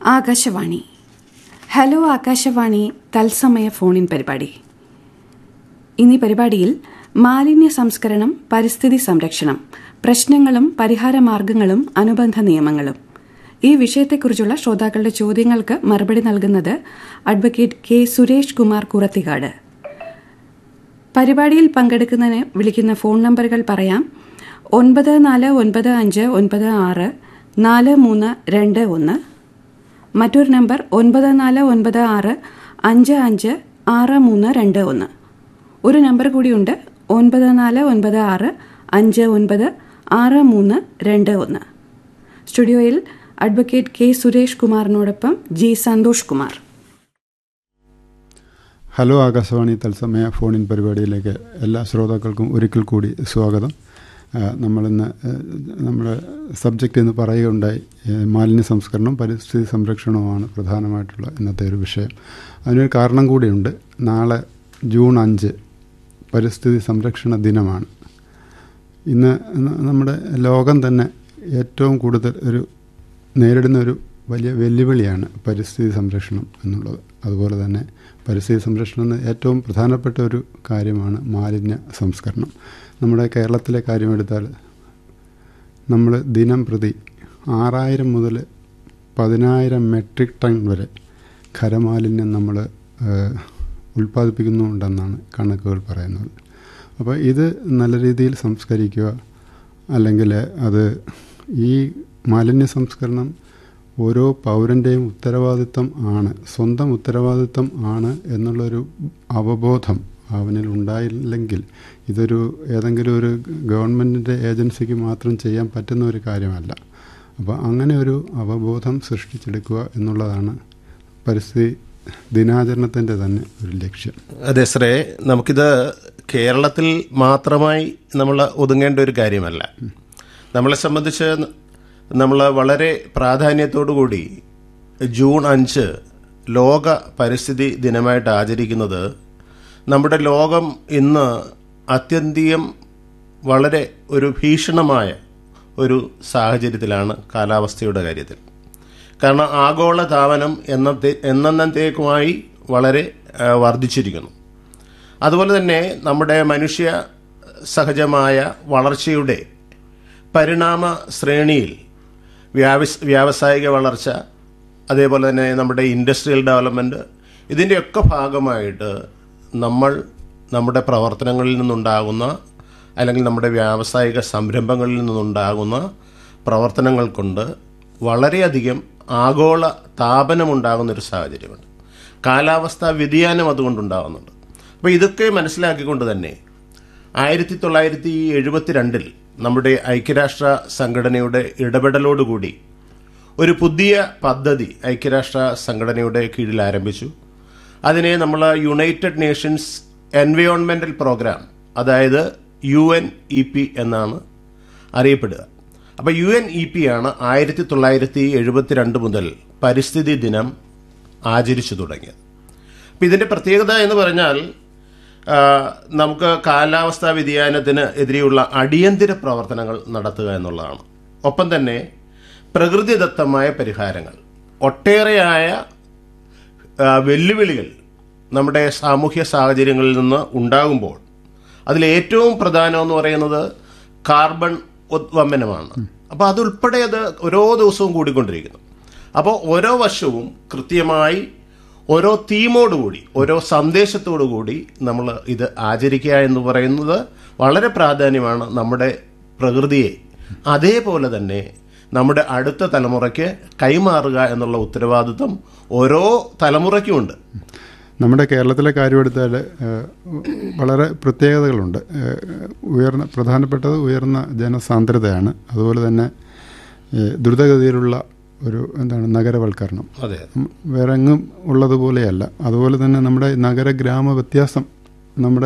Akashvani hello Akashvani തത്സമയ ഫോണിൻ പരിപാടി ഇന്നീ പരിപാടിയിൽ മാലിന്യ സംസ്കരണം പരിസ്ഥിതി സംരക്ഷണം പ്രശ്നങ്ങളും പരിഹാരമാർഗങ്ങളും അനുബന്ധ നിയമങ്ങളും ഈ വിഷയത്തെക്കുറിച്ചുള്ള ശ്രോതാക്കളുടെ ചോദ്യങ്ങൾക്ക് മറുപടി നൽകുന്നത് അഡ്വക്കേറ്റ് കെ സുരേഷ് കുമാർ കുറത്തിക്കാട് പരിപാടിയിൽ പങ്കെടുക്കുന്നതിന് വിളിക്കുന്ന ഫോൺ നമ്പറുകൾ പറയാം ഒൻപത് നാല് ഒൻപത് അഞ്ച് ഒൻപത് ആറ് നാല് മൂന്ന് രണ്ട് ഒന്ന് മറ്റൊരു നമ്പർ ഒൻപത് നാല് ഒൻപത് ആറ് അഞ്ച് അഞ്ച് ആറ് മൂന്ന് രണ്ട് ഒന്ന് ഒരു നമ്പർ കൂടിയുണ്ട് ഒൻപത് നാല് ഒൻപത് ആറ് അഞ്ച് ഒൻപത് ആറ് മൂന്ന് രണ്ട് ഒന്ന് സ്റ്റുഡിയോയിൽ അഡ്വക്കേറ്റ് കെ സുരേഷ് കുമാറിനോടൊപ്പം ജി സന്തോഷ് കുമാർ ഹലോ ആകാശവാണി തത്സമയ ഫോണിൻ പരിപാടിയിലേക്ക് എല്ലാ ശ്രോതാക്കൾക്കും ഒരിക്കൽ കൂടി സ്വാഗതം നമ്മളിന്ന് നമ്മുടെ സബ്ജക്റ്റ് എന്ന് പറയുകയുണ്ടായി മാലിന്യ സംസ്കരണം പരിസ്ഥിതി സംരക്ഷണവുമാണ് പ്രധാനമായിട്ടുള്ള ഇന്നത്തെ ഒരു വിഷയം അതിനൊരു കാരണം കൂടിയുണ്ട് നാളെ ജൂൺ അഞ്ച് പരിസ്ഥിതി സംരക്ഷണ ദിനമാണ് ഇന്ന് നമ്മുടെ ലോകം തന്നെ ഏറ്റവും കൂടുതൽ ഒരു നേരിടുന്ന ഒരു വലിയ വെല്ലുവിളിയാണ് പരിസ്ഥിതി സംരക്ഷണം എന്നുള്ളത് അതുപോലെ തന്നെ പരിസ്ഥിതി സംരക്ഷണം എന്ന ഏറ്റവും പ്രധാനപ്പെട്ട ഒരു കാര്യമാണ് മാലിന്യ സംസ്കരണം നമ്മുടെ കേരളത്തിലെ കാര്യമെടുത്താൽ നമ്മൾ ദിനം പ്രതി ആറായിരം മുതൽ പതിനായിരം മെട്രിക് ടൺ വരെ ഖരമാലിന്യം നമ്മൾ ഉൽപ്പാദിപ്പിക്കുന്നുണ്ടെന്നാണ് കണക്കുകൾ പറയുന്നത് അപ്പോൾ ഇത് നല്ല രീതിയിൽ സംസ്കരിക്കുക അല്ലെങ്കിൽ അത് ഈ മാലിന്യ സംസ്കരണം ഓരോ പൗരൻ്റെയും ഉത്തരവാദിത്തം ആണ് സ്വന്തം ഉത്തരവാദിത്തം ആണ് എന്നുള്ളൊരു അവബോധം അവനിൽ ഉണ്ടായില്ലെങ്കിൽ ഇതൊരു ഏതെങ്കിലും ഒരു ഗവൺമെൻറ്റിൻ്റെ ഏജൻസിക്ക് മാത്രം ചെയ്യാൻ പറ്റുന്ന ഒരു കാര്യമല്ല അപ്പോൾ അങ്ങനെ ഒരു അവബോധം സൃഷ്ടിച്ചെടുക്കുക എന്നുള്ളതാണ് പരിസ്ഥിതി ദിനാചരണത്തിൻ്റെ തന്നെ ഒരു ലക്ഷ്യം അതെ ശ്രേ നമുക്കിത് കേരളത്തിൽ മാത്രമായി നമ്മൾ ഒതുങ്ങേണ്ട ഒരു കാര്യമല്ല നമ്മളെ സംബന്ധിച്ച് നമ്മൾ വളരെ പ്രാധാന്യത്തോടു കൂടി ജൂൺ അഞ്ച് ലോക പരിസ്ഥിതി ദിനമായിട്ട് ആചരിക്കുന്നത് നമ്മുടെ ലോകം ഇന്ന് അത്യന്തികം വളരെ ഒരു ഭീഷണമായ ഒരു സാഹചര്യത്തിലാണ് കാലാവസ്ഥയുടെ കാര്യത്തിൽ കാരണം ആഗോള താപനം എന്നത്തെ എന്നത്തേക്കുമായി വളരെ വർദ്ധിച്ചിരിക്കുന്നു അതുപോലെ തന്നെ നമ്മുടെ മനുഷ്യ സഹജമായ വളർച്ചയുടെ പരിണാമ ശ്രേണിയിൽ വ്യാവസ് വ്യാവസായിക വളർച്ച അതേപോലെ തന്നെ നമ്മുടെ ഇൻഡസ്ട്രിയൽ ഡെവലപ്മെൻറ്റ് ഇതിൻ്റെയൊക്കെ ഭാഗമായിട്ട് നമ്മൾ നമ്മുടെ പ്രവർത്തനങ്ങളിൽ നിന്നുണ്ടാകുന്ന അല്ലെങ്കിൽ നമ്മുടെ വ്യാവസായിക സംരംഭങ്ങളിൽ നിന്നുണ്ടാകുന്ന പ്രവർത്തനങ്ങൾ കൊണ്ട് വളരെയധികം ആഗോള താപനമുണ്ടാകുന്നൊരു സാഹചര്യമുണ്ട് കാലാവസ്ഥാ വ്യതിയാനം അതുകൊണ്ടുണ്ടാകുന്നുണ്ട് അപ്പോൾ ഇതൊക്കെ മനസ്സിലാക്കിക്കൊണ്ട് തന്നെ ആയിരത്തി തൊള്ളായിരത്തി എഴുപത്തിരണ്ടിൽ നമ്മുടെ ഐക്യരാഷ്ട്ര സംഘടനയുടെ ഇടപെടലോടുകൂടി ഒരു പുതിയ പദ്ധതി ഐക്യരാഷ്ട്ര സംഘടനയുടെ കീഴിൽ ആരംഭിച്ചു അതിനെ നമ്മൾ യുണൈറ്റഡ് നേഷൻസ് എൻവയോൺമെൻ്റൽ പ്രോഗ്രാം അതായത് യു എൻ ഇ പി എന്നാണ് അറിയപ്പെടുക അപ്പോൾ യു എൻ ഇ പി ആണ് ആയിരത്തി തൊള്ളായിരത്തി എഴുപത്തിരണ്ട് മുതൽ പരിസ്ഥിതി ദിനം ആചരിച്ചു തുടങ്ങിയത് അപ്പം ഇതിൻ്റെ പ്രത്യേകത എന്ന് പറഞ്ഞാൽ നമുക്ക് കാലാവസ്ഥാ വ്യതിയാനത്തിന് എതിരെയുള്ള അടിയന്തര പ്രവർത്തനങ്ങൾ നടത്തുക എന്നുള്ളതാണ് ഒപ്പം തന്നെ പ്രകൃതിദത്തമായ പരിഹാരങ്ങൾ ഒട്ടേറെയായ വെല്ലുവിളികൾ നമ്മുടെ സാമൂഹ്യ സാഹചര്യങ്ങളിൽ നിന്ന് ഉണ്ടാകുമ്പോൾ അതിലേറ്റവും പ്രധാനം എന്ന് പറയുന്നത് കാർബൺ ഉദ്വമനമാണ് അപ്പോൾ അതുൾപ്പെടെ അത് ഓരോ ദിവസവും കൂടിക്കൊണ്ടിരിക്കുന്നു അപ്പോൾ ഓരോ വർഷവും കൃത്യമായി ഓരോ തീമോടുകൂടി ഓരോ സന്ദേശത്തോടു കൂടി നമ്മൾ ഇത് ആചരിക്കുക എന്ന് പറയുന്നത് വളരെ പ്രാധാന്യമാണ് നമ്മുടെ പ്രകൃതിയെ അതേപോലെ തന്നെ നമ്മുടെ അടുത്ത തലമുറയ്ക്ക് കൈമാറുക എന്നുള്ള ഉത്തരവാദിത്വം ഓരോ തലമുറയ്ക്കുമുണ്ട് നമ്മുടെ കേരളത്തിലെ കാര്യമെടുത്താൽ വളരെ പ്രത്യേകതകളുണ്ട് ഉയർന്ന പ്രധാനപ്പെട്ടത് ഉയർന്ന ജനസാന്ദ്രതയാണ് അതുപോലെ തന്നെ ദ്രുതഗതിയിലുള്ള ഒരു എന്താണ് നഗരവൽക്കരണം അതെ വേറെ എങ്ങും ഉള്ളതുപോലെയല്ല അതുപോലെ തന്നെ നമ്മുടെ നഗര ഗ്രാമ വ്യത്യാസം നമ്മുടെ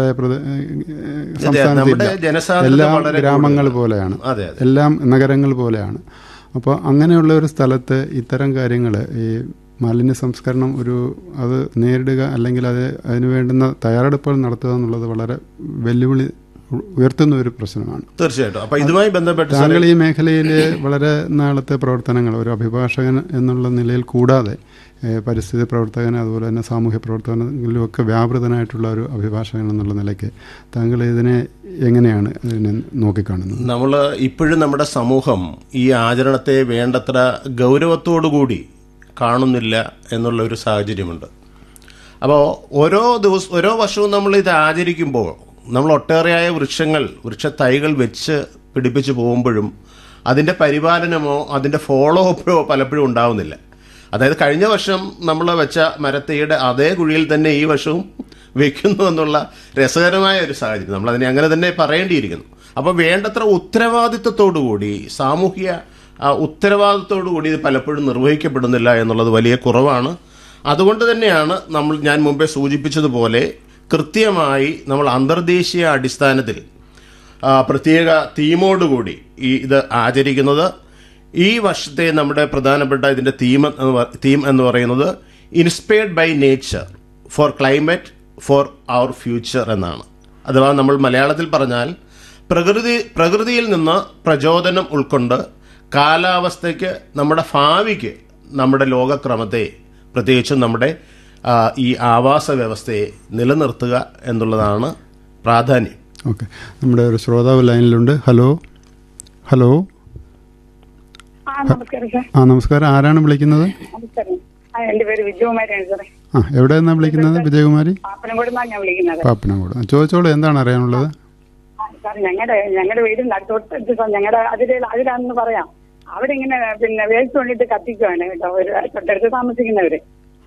സംസ്ഥാനത്തില്ല എല്ലാം ഗ്രാമങ്ങൾ പോലെയാണ് അതെ എല്ലാം നഗരങ്ങൾ പോലെയാണ് അപ്പോൾ അങ്ങനെയുള്ള ഒരു സ്ഥലത്ത് ഇത്തരം കാര്യങ്ങൾ ഈ മാലിന്യ സംസ്കരണം ഒരു അത് നേരിടുക അല്ലെങ്കിൽ അത് അതിന് വേണ്ടുന്ന തയ്യാറെടുപ്പുകൾ നടത്തുക എന്നുള്ളത് വളരെ വെല്ലുവിളി ഉ- ഉയർത്തുന്ന ഒരു പ്രശ്നമാണ് തീർച്ചയായിട്ടും അപ്പൊ ഇതുമായി ബന്ധപ്പെട്ട് സാറേ, താങ്കൾ ഈ മേഖലയിൽ വളരെ നാളത്തെ പ്രവർത്തനങ്ങൾ ഒരു അഭിഭാഷകൻ എന്നുള്ള നിലയിൽ കൂടാതെ ഏഹ്, പരിസ്ഥിതി പ്രവർത്തകൻ അതുപോലെ തന്നെ സാമൂഹ്യ പ്രവർത്തനങ്ങളിലുമൊക്കെ വ്യാപൃതനായിട്ടുള്ള ഒരു അഭിഭാഷകൻ എന്നുള്ള നിലയ്ക്ക് താങ്കൾ ഇതിനെ എങ്ങനെയാണ് ഇതിനെ നോക്കിക്കാണുന്നത് നമ്മൾ ഇപ്പോഴും നമ്മുടെ സമൂഹം ഈ ആചരണത്തെ വേണ്ടത്ര ഗൗരവത്തോടുകൂടി കാണുന്നില്ല എന്നുള്ള ഒരു സാഹചര്യമുണ്ട് അപ്പോൾ ഓരോ ദിവസം ഓരോ വർഷവും നമ്മൾ ഇത് ആചരിക്കുമ്പോൾ നമ്മൾ ഒട്ടേറെയായ വൃക്ഷങ്ങൾ വൃക്ഷത്തൈകൾ വെച്ച് പിടിപ്പിച്ച് പോകുമ്പോഴും അതിൻ്റെ പരിപാലനമോ അതിൻ്റെ ഫോളോ അപ്പോ പലപ്പോഴും ഉണ്ടാവുന്നില്ല അതായത് കഴിഞ്ഞ വർഷം നമ്മൾ വെച്ച മരത്തൈയുടെ അതേ കുഴിയിൽ തന്നെ ഈ വർഷവും വെക്കുന്നു എന്നുള്ള രസകരമായ ഒരു സാഹചര്യം നമ്മൾ അതിനെ അങ്ങനെ തന്നെ പറയേണ്ടിയിരിക്കുന്നു അപ്പോൾ വേണ്ടത്ര ഉത്തരവാദിത്വത്തോടുകൂടി സാമൂഹ്യ ആ, ഉത്തരവാദിത്വത്തോടുകൂടി ഇത് പലപ്പോഴും നിർവഹിക്കപ്പെടുന്നില്ല എന്നുള്ളത് വലിയ കുറവാണ് അതുകൊണ്ട് തന്നെയാണ് നമ്മൾ ഞാൻ മുമ്പേ സൂചിപ്പിച്ചതുപോലെ കൃത്യമായി നമ്മൾ അന്തർദേശീയ അടിസ്ഥാനത്തിൽ ആ, പ്രത്യേക തീമോടുകൂടി ഈ ഇത് ആചരിക്കുന്നത് ഈ വർഷത്തെ നമ്മുടെ പ്രധാനപ്പെട്ട ഇതിന്റെ തീം എന്ന് പ- തീം എന്ന് പറയുന്നത് inspired by nature for climate for our future എന്നാണ് അഥവാ നമ്മൾ മലയാളത്തിൽ പറഞ്ഞാൽ പ്രകൃതി പ്രകൃതിയിൽ നിന്ന് പ്രചോദനം ഉൾക്കൊണ്ട് കാലാവസ്ഥയ്ക്ക് നമ്മുടെ ഭാവിക്ക് നമ്മുടെ ലോകക്രമത്തെ പ്രത്യേകിച്ചും നമ്മുടെ ആ, ഈ ആവാസ വ്യവസ്ഥയെ നിലനിർത്തുക എന്നുള്ളതാണ് പ്രാധാന്യം ഓക്കെ നമ്മുടെ ഒരു ശ്രോതാവ് ലൈനിലുണ്ട് ഹലോ ഹലോ ആ നമസ്കാരം സാർ ആ നമസ്കാരം ആരാണ് വിളിക്കുന്നത് നമസ്കാരം ആ എന്റെ പേര് വിജയകുമാരിയാണ് സാറേ ആ എവിടെ നിന്നാണ് വിളിക്കുന്നത് വിജയകുമാരി പാപ്പനംകോടുന്നാണ് ഞാൻ വിളിക്കുന്നത് പാപ്പനംകോട് ചോദിച്ചോളൂ എന്താണ് അറിയാനുള്ളത് ആ, സാർ ഞങ്ങളുടെ ഞങ്ങളുടെ വീടിന്റെ തൊട്ടടുത്ത് സാർ ഞങ്ങളുടെ അതിലെ അതിലാണെന്ന് പറയാം അവിടെ ഇങ്ങനെ പിന്നെ വേസ്റ്റ് കൊണ്ടിട്ട് കത്തിക്കുവാണ് കേട്ടോ ഒരു തൊട്ടടുത്ത് താമസിക്കുന്നവര്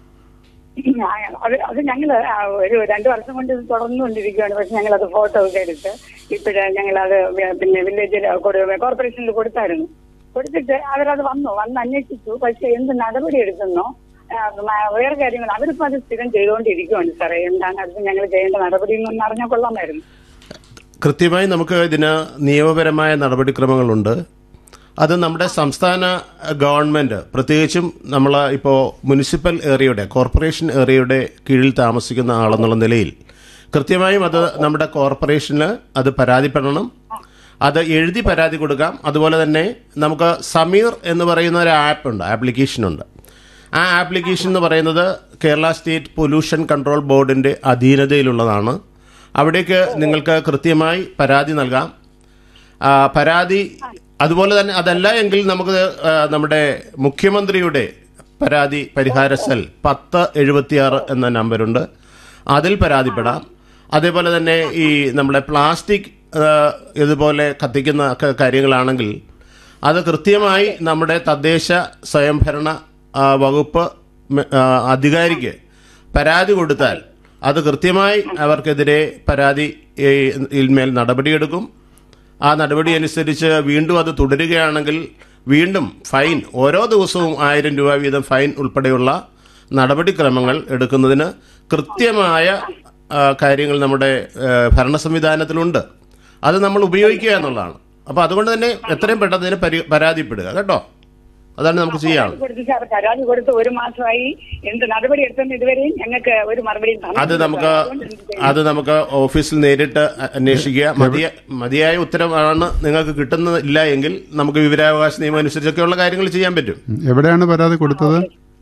ആ, അത് അത് ഞങ്ങൾ ഒരു രണ്ടു വർഷം കൊണ്ട് ഇത് തുടർന്നുകൊണ്ടിരിക്കുകയാണ് പക്ഷെ ഞങ്ങൾ അത് ഫോട്ടോ ഒക്കെ എടുത്ത് ഇപ്പോഴേ ഞങ്ങൾ അത് പിന്നെ വില്ലേജിൽ കോർപ്പറേഷനിൽ കൊടുത്തായിരുന്നു കൊടുത്തിട്ട് അവരത് വന്നു വന്ന് അന്വേഷിച്ചു പക്ഷെ എന്ത് നടപടി എടുക്കുന്നോ ആ, മ- വേറെ കാര്യങ്ങൾ അവരിപ്പോ അത് സ്ഥിരം ചെയ്തുകൊണ്ടിരിക്കുകയാണ് സാറേ എന്താണ് അടുത്ത് ഞങ്ങൾ ചെയ്യേണ്ട നടപടി എന്നൊന്ന് അറിഞ്ഞാൽ കൊള്ളാമായിരുന്നു കൃത്യമായി നമുക്ക് ഇതിന് നിയമപരമായ നടപടിക്രമങ്ങളുണ്ട് അത് നമ്മുടെ സംസ്ഥാന ഗവൺമെന്റ് പ്രത്യേകിച്ചും നമ്മൾ ഇപ്പോൾ മുനിസിപ്പൽ ഏരിയയുടെ കോർപ്പറേഷൻ ഏരിയയുടെ കീഴിൽ താമസിക്കുന്ന ആളെന്നുള്ള നിലയിൽ കൃത്യമായും അത് നമ്മുടെ കോർപ്പറേഷന് അത് പരാതിപ്പെടണം അത് എഴുതി പരാതി കൊടുക്കാം അതുപോലെ തന്നെ നമുക്ക് സമീർ എന്ന് പറയുന്ന ഒരു ആപ്പ് ഉണ്ട് ആപ്ലിക്കേഷൻ ഉണ്ട് ആ ആപ്ലിക്കേഷൻ എന്ന് പറയുന്നത് കേരള സ്റ്റേറ്റ് പൊല്യൂഷൻ കൺട്രോൾ ബോർഡിന്റെ അധീനതയിലുള്ളതാണ് അവിടേക്ക് നിങ്ങൾക്ക് കൃത്യമായി പരാതി നൽകാം ആ, പരാതി അതുപോലെ തന്നെ അതല്ല എങ്കിൽ നമുക്ക് ആ, നമ്മുടെ മുഖ്യമന്ത്രിയുടെ പരാതി പരിഹാര സെൽ പത്ത് എഴുപത്തിയാറ് എന്ന നമ്പറുണ്ട് അതിൽ പരാതിപ്പെടാം അതേപോലെ തന്നെ ഈ നമ്മുടെ പ്ലാസ്റ്റിക് ആ, ഇതുപോലെ കത്തിക്കുന്ന ഒക്കെ കാര്യങ്ങളാണെങ്കിൽ അത് കൃത്യമായി നമ്മുടെ തദ്ദേശ സ്വയംഭരണ ആ, വകുപ്പ് മെ- ആ, അധികാരിക്ക് പരാതി കൊടുത്താൽ അത് കൃത്യമായി അവർക്കെതിരെ പരാതി ഏ, മേൽ നടപടിയെടുക്കും ആ നടപടി അനുസരിച്ച് വീണ്ടും അത് തുടരുകയാണെങ്കിൽ വീണ്ടും ഫൈൻ ഓരോ ദിവസവും ആയിരം രൂപ വീതം ഫൈൻ ഉൾപ്പെടെയുള്ള നടപടിക്രമങ്ങൾ എടുക്കുന്നതിന് കൃത്യമായ ആ, കാര്യങ്ങൾ നമ്മുടെ ആ, ഭരണ സംവിധാനത്തിലുണ്ട് അത് നമ്മൾ ഉപയോഗിക്കുക എന്നുള്ളതാണ് അപ്പോൾ അതുകൊണ്ട് തന്നെ എത്രയും പെട്ടെന്ന് ഇതിന് പരി- പരാതിപ്പെടുക കേട്ടോ അതാണ് നമുക്ക് ചെയ്യാം പരാതി കൊടുത്ത് സാർ പരാതി കൊടുത്ത് ഒരു മാസമായി എന്ത് നടപടി എടുത്തെന്ന് ഇതുവരെയും ഞങ്ങൾക്ക് ഒരു മറുപടി അത് നമുക്ക് അത് നമുക്ക് ഓഫീസിൽ നേരിട്ട് അ- അന്വേഷിക്കുക മതിയ മതിയായ ഉത്തരവാണ് നിങ്ങൾക്ക് കിട്ടുന്നില്ല എങ്കിൽ നമുക്ക് വിവരാവകാശ നിയമം അനുസരിച്ചൊക്കെയുള്ള കാര്യങ്ങൾ ചെയ്യാൻ പറ്റും ഉം. എവിടെയാണ് പരാതി കൊടുത്തത്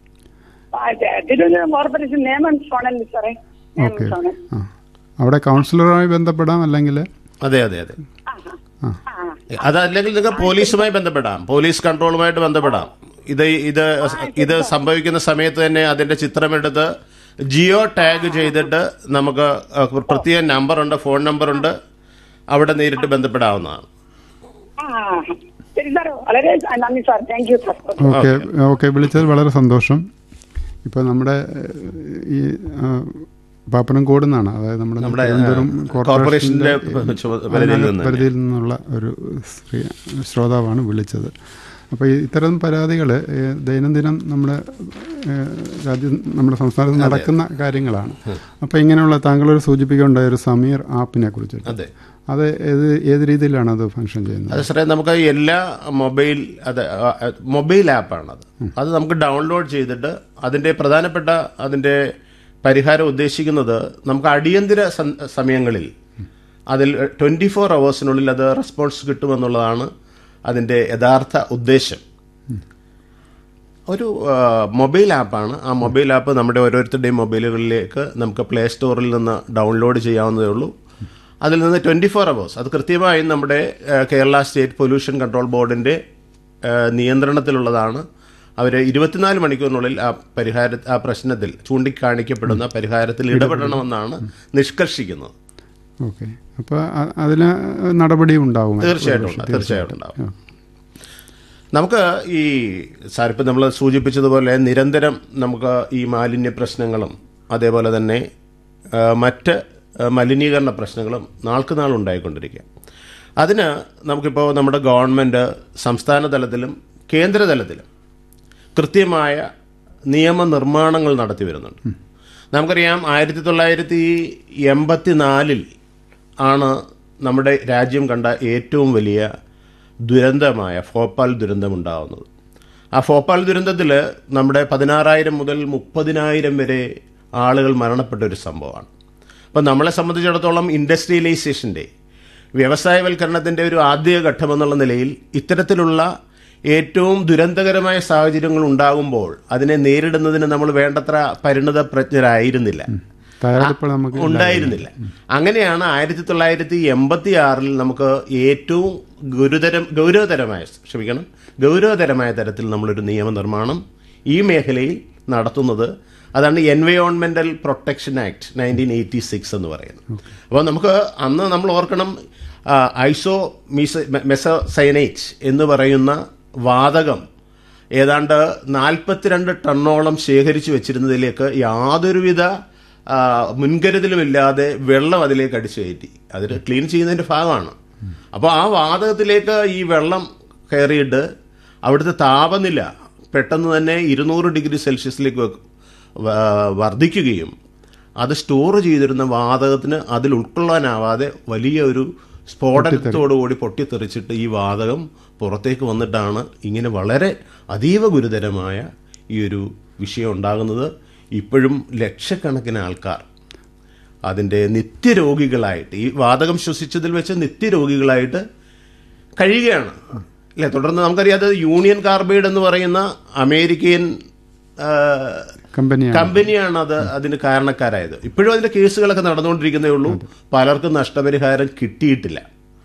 തിരുവനന്തപുരം കോർപ്പറേഷൻ നിയമം സോണൽ സാറേ നിയമം ഓക്കെ സോണൽ ആ അവിടെ കൗൺസിലറുമായി ബന്ധപ്പെടാം അല്ലെങ്കിൽ അതെ അതെ അതെ ആ അതല്ലെങ്കിൽ നിങ്ങൾക്ക് പോലീസുമായി ബന്ധപ്പെടാം പോലീസ് കൺട്രോളുമായിട്ട് ബന്ധപ്പെടാം ഇത് ഇത് ഇത് സംഭവിക്കുന്ന സമയത്ത് തന്നെ അതിന്റെ ചിത്രമെടുത്ത് ജിയോ ടാഗ് ചെയ്തിട്ട് നമുക്ക് പ്രത്യേക നമ്പറുണ്ട് ഫോൺ നമ്പറുണ്ട് അവിടെ നേരിട്ട് ബന്ധപ്പെടാവുന്നതാണ് ആ ശരി സാർ വളരെ നന്ദി sir thank you sir okay okay വിളിച്ചത് വളരെ സന്തോഷം ഇപ്പോൾ നമ്മുടെ ഏഹ്, ഈ ആ, പാപ്പനംകോട് നിന്നാണ് അതായത് നമ്മുടെ നമ്മുടെ, തിരുവനന്തപുരം ആ, കോർപ്പറേഷന്റെ ചുമ- പരിധിയിൽ നിന്ന് പരിധിയിൽ നിന്നുള്ള ഒരു സ്ത്രീ ശ്രോതാവാണ് വിളിച്ചത് അപ്പോൾ ഇത്തരം പരാതികൾ ദൈനംദിനം നമ്മുടെ ഏഹ്, രാജ്യം നമ്മുടെ സംസ്ഥാനത്ത് നടക്കുന്ന കാര്യങ്ങളാണ് അപ്പോൾ ഇങ്ങനെയുള്ള താങ്കളൊരു സൂചിപ്പിക്കുകയുണ്ടായ ഒരു സമീർ ആപ്പിനെ കുറിച്ചിട്ട് അതെ അത് ഏത് ഏത് രീതിയിലാണ് അത് ഫങ്ഷൻ ചെയ്യുന്നത് അത് സാറേ നമുക്ക് എല്ലാ മൊബൈൽ അത് ആ, ആ, മൊബൈൽ ആപ്പാണത് അത് നമുക്ക് ഡൗൺലോഡ് ചെയ്തിട്ട് അതിന്റെ പ്രധാനപ്പെട്ട അതിന്റെ പരിഹാരം ഉദ്ദേശിക്കുന്നത് നമുക്ക് അടിയന്തര സം- സമയങ്ങളിൽ അതിൽ ട്വൻറ്റി ഫോർ അവേഴ്സിനുള്ളിൽ അത് റെസ്പോൺസ് കിട്ടുമെന്നുള്ളതാണ് അതിൻ്റെ യഥാർത്ഥ ഉദ്ദേശം ഒരു ആ, മൊബൈൽ ആപ്പാണ് ആ മൊബൈൽ ആപ്പ് നമ്മുടെ ഓരോരുത്തരുടെയും മൊബൈലുകളിലേക്ക് നമുക്ക് പ്ലേ സ്റ്റോറിൽ നിന്ന് ഡൗൺലോഡ് ചെയ്യാവുന്നതേ ഉള്ളൂ അതിൽ നിന്ന് ട്വൻറ്റി ഫോർ അവേഴ്സ് അത് കൃത്യമായും നമ്മുടെ ആ, കേരള സ്റ്റേറ്റ് പൊല്യൂഷൻ കൺട്രോൾ ബോർഡിൻ്റെ ആ, നിയന്ത്രണത്തിലുള്ളതാണ് അവർ ഇരുപത്തിനാല് മണിക്കൂറിനുള്ളിൽ ആ പരിഹാര ആ പ്രശ്നത്തിൽ ചൂണ്ടിക്കാണിക്കപ്പെടുന്ന പരിഹാരത്തിൽ ഇടപെടണമെന്നാണ് നിഷ്കർഷിക്കുന്നത് ഓക്കെ അപ്പോൾ അതിന് നടപടി ഉണ്ടാവും തീർച്ചയായിട്ടും ഉണ്ടാവും, തീർച്ചയായിട്ടും ഉണ്ടാവും നമുക്ക് ഈ സാറിപ്പോൾ നമ്മൾ സൂചിപ്പിച്ചതുപോലെ നിരന്തരം നമുക്ക് ഈ മാലിന്യ പ്രശ്നങ്ങളും അതേപോലെ തന്നെ ആ, മറ്റ് ആ, മലിനീകരണ പ്രശ്നങ്ങളും നാൾക്ക് നാൾ ഉണ്ടായിക്കൊണ്ടിരിക്കുക അതിന് നമുക്കിപ്പോൾ നമ്മുടെ ഗവൺമെൻറ് സംസ്ഥാന തലത്തിലും കേന്ദ്ര തലത്തിലും കൃത്യമായ നിയമനിർമ്മാണങ്ങൾ നടത്തി വരുന്നുണ്ട് നമുക്കറിയാം ആയിരത്തി തൊള്ളായിരത്തി എൺപത്തി നാലിൽ ആണ് നമ്മുടെ രാജ്യം കണ്ട ഏറ്റവും വലിയ ദുരന്തമായ ഭോപ്പാൽ ദുരന്തം ഉണ്ടാകുന്നത് ആ ഭോപ്പാൽ ദുരന്തത്തിൽ നമ്മുടെ പതിനാറായിരം മുതൽ മുപ്പതിനായിരം വരെ ആളുകൾ മരണപ്പെട്ട ഒരു സംഭവമാണ് അപ്പം നമ്മളെ സംബന്ധിച്ചിടത്തോളം ഇൻഡസ്ട്രിയലൈസേഷൻ്റെ വ്യവസായവൽക്കരണത്തിൻ്റെ ഒരു ആദ്യ ഘട്ടമെന്നുള്ള നിലയിൽ ഇത്തരത്തിലുള്ള ഏറ്റവും ദുരന്തകരമായ സാഹചര്യങ്ങൾ ഉണ്ടാകുമ്പോൾ അതിനെ നേരിടുന്നതിന് നമ്മൾ വേണ്ടത്ര പരിണത പ്രജ്ഞരായിരുന്നില്ല തയ്യാറെടുപ്പ് നമുക്ക് ഉണ്ടായിരുന്നില്ല അങ്ങനെയാണ് ആയിരത്തി തൊള്ളായിരത്തി എൺപത്തി ആറിൽ നമുക്ക് ഏറ്റവും ഗുരുതരം ഗൗരവതരമായ ക്ഷമിക്കണം ഗൗരവതരമായ തരത്തിൽ നമ്മളൊരു നിയമനിർമ്മാണം ഈ മേഖലയിൽ നടത്തുന്നത് അതാണ് എൻവയോൺമെന്റൽ protection act nineteen eighty six എന്ന് പറയുന്നത് അപ്പോൾ നമുക്ക് അന്ന് നമ്മൾ ഓർക്കണം ആ, ഐസോ മീസ മെസസൈനൈറ്റ് എന്ന് പറയുന്ന വാതകം ഏതാണ്ട് നാൽപ്പത്തിരണ്ട് ടണ്ണോളം ശേഖരിച്ചു വെച്ചിരുന്നതിലേക്ക് യാതൊരുവിധ ആ, മുൻകരുതലുമില്ലാതെ വെള്ളം അതിലേക്ക് അടിച്ചു കയറ്റി അതിൽ ക്ലീൻ ചെയ്യുന്നതിന്റെ ഭാഗമാണ് അപ്പോൾ ആ വാതകത്തിലേക്ക് ഈ വെള്ളം കയറിയിട്ട് അവിടുത്തെ താപനില പെട്ടെന്ന് തന്നെ ഇരുന്നൂറ് ഡിഗ്രി സെൽഷ്യസിലേക്ക് വ- വ- വർദ്ധിക്കുകയും അത് സ്റ്റോർ ചെയ്തിരുന്ന വാതകത്തിന് അതിൽ ഉൾക്കൊള്ളാനാവാതെ വലിയ ഒരു സ്ഫോടനത്തോടുകൂടി പൊട്ടിത്തെറിച്ചിട്ട് ഈ വാതകം പുറത്തേക്ക് വന്നിട്ടാണ് ഇങ്ങനെ വളരെ അതീവ ഗുരുതരമായ ഈ ഒരു വിഷയം ഉണ്ടാകുന്നത് ഇപ്പോഴും ലക്ഷക്കണക്കിന് ആൾക്കാർ അതിൻ്റെ നിത്യരോഗികളായിട്ട് ഈ വാതകം ശ്വസിച്ചതിൽ വെച്ച് നിത്യരോഗികളായിട്ട് കഴിയുകയാണ് അല്ലേ തുടർന്ന് നമുക്കറിയാതെ യൂണിയൻ കാർബൈഡ് എന്ന് പറയുന്ന അമേരിക്കൻ ആ, കമ്പനിയാണ് കമ്പനിയാണ് അത് അതിന് കാരണക്കാരായത് ഇപ്പോഴും അതിന്റെ കേസുകളൊക്കെ നടന്നുകൊണ്ടിരിക്കുന്നേ ഉള്ളൂ പലർക്കും നഷ്ടപരിഹാരം കിട്ടിയിട്ടില്ല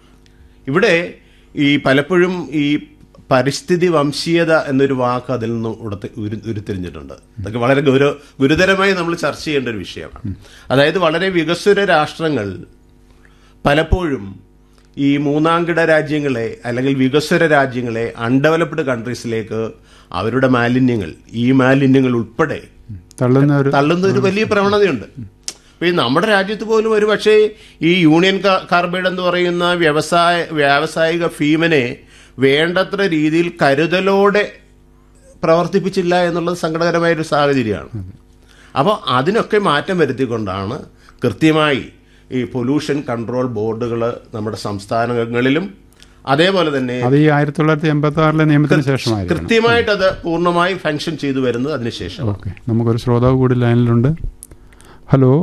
ഇവിടെ ഈ പലപ്പോഴും ഈ പരിസ്ഥിതി വംശീയത എന്നൊരു വാക്ക് അതിൽ നിന്ന് ഉടത്ത് ഉരു- ഉരുത്തിരിഞ്ഞിട്ടുണ്ട് അതൊക്കെ വളരെ ഗൗരവ ഗുരുതരമായി നമ്മൾ ചർച്ച ചെയ്യേണ്ട ഒരു വിഷയമാണ് അതായത് വളരെ വികസ്വര രാഷ്ട്രങ്ങൾ പലപ്പോഴും ഈ മൂന്നാംകിട രാജ്യങ്ങളെ അല്ലെങ്കിൽ വികസ്വര രാജ്യങ്ങളെ അൺഡെവലപ്ഡ് കൺട്രീസിലേക്ക് അവരുടെ മാലിന്യങ്ങൾ ഈ മാലിന്യങ്ങൾ ഉൾപ്പെടെ തള്ളുന്ന ഒരു തള്ളുന്ന ഒരു വലിയ പ്രവണതയുണ്ട് അപ്പൊ ഈ നമ്മുടെ രാജ്യത്ത് പോലും ഒരു പക്ഷേ ഈ യൂണിയൻ കാ- കാർബൈഡ് എന്ന് പറയുന്ന വ്യവസായ വ്യാവസായിക ഫീമിനെ വേണ്ടത്ര രീതിയിൽ കരുതലോടെ പ്രവർത്തിപ്പിച്ചില്ല എന്നുള്ളത് സങ്കടകരമായ ഒരു സാഹചര്യമാണ് അപ്പോൾ അതിനൊക്കെ മാറ്റം വരുത്തിക്കൊണ്ടാണ് കൃത്യമായി ഈ പൊല്യൂഷൻ കൺട്രോൾ ബോർഡുകൾ നമ്മുടെ സംസ്ഥാനങ്ങളിലും അതേപോലെ തന്നെ അത് ഈ ആയിരത്തി തൊള്ളായിരത്തി എൺപത്തി ആറിലെ നിയമത്തിന് ശേഷമായിരിക്കണം കൃത്യമായിട്ട് അത് പൂർണ്ണമായും ഫങ്ഷൻ ചെയ്തു വരുന്നത് അതിനുശേഷം ഓക്കെ നമുക്കൊരു ശ്രോതാവ് കൂടി ലൈനിലുണ്ട് ഹലോ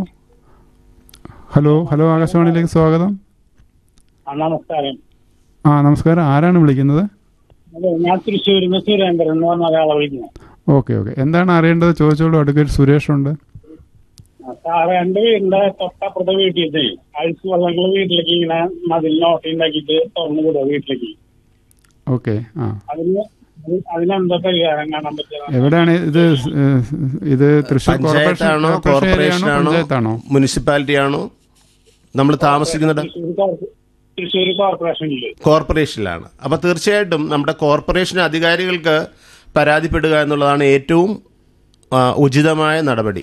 ഹലോ ഹലോ ആകാശവാണിയിലേക്ക് സ്വാഗതം ആ, നമസ്കാരം ആ നമസ്കാരം ആരാണ് വിളിക്കുന്നത് അതെ ഞാൻ തൃശ്ശൂരിൽ നിന്ന് സുരേന്ദ്രൻ എന്ന് പറഞ്ഞ ഒരാളെ വിളിക്കുന്നത് ഓക്കെ ഓക്കെ എന്താണ് അറിയേണ്ടത് ചോദിച്ചോളൂ അഡ്വക്കേറ്റ് സുരേഷ് ഉണ്ട് ആ, സാറ് എന്റെ വീടിന്റെ തൊട്ടപ്പുറത്തെ വീട്ടിൽ അഴുക്ക് വെള്ളങ്ങൾ വീട്ടിലേക്ക് ഇങ്ങനെ മതിൽ നോട്ടി ഉണ്ടാക്കിയിട്ട് തുറന്നു വിടുക വീട്ടിലേക്ക് ഓക്കെ ആ അതിന് അത് അതിനെന്താ പരിഹാരം കാണാൻ പറ്റുക എവിടെയാണ് ഇത് സ്- ഏഹ് ഇത് തൃശ്ശൂർ കോർപ്പറേഷൻ പഞ്ചായത്താണോ കോർപ്പറേഷൻ ഏരിയയാണോ കോർപ്പറേഷനാണോ പഞ്ചായത്താണോ മുനിസിപ്പാലിറ്റി ആണോ നമ്മൾ താമസിക്കുന്നിടം തൃശ്ശൂർ കോർപ്പ- തൃശ്ശൂർ കോർപ്പറേഷനില് കോർപ്പറേഷനിലാണ് അപ്പൊ തീർച്ചയായിട്ടും നമ്മുടെ കോർപ്പറേഷൻ അധികാരികൾക്ക് പരാതിപ്പെടുക എന്നുള്ളതാണ് ഏറ്റവും ആ, ഉചിതമായ നടപടി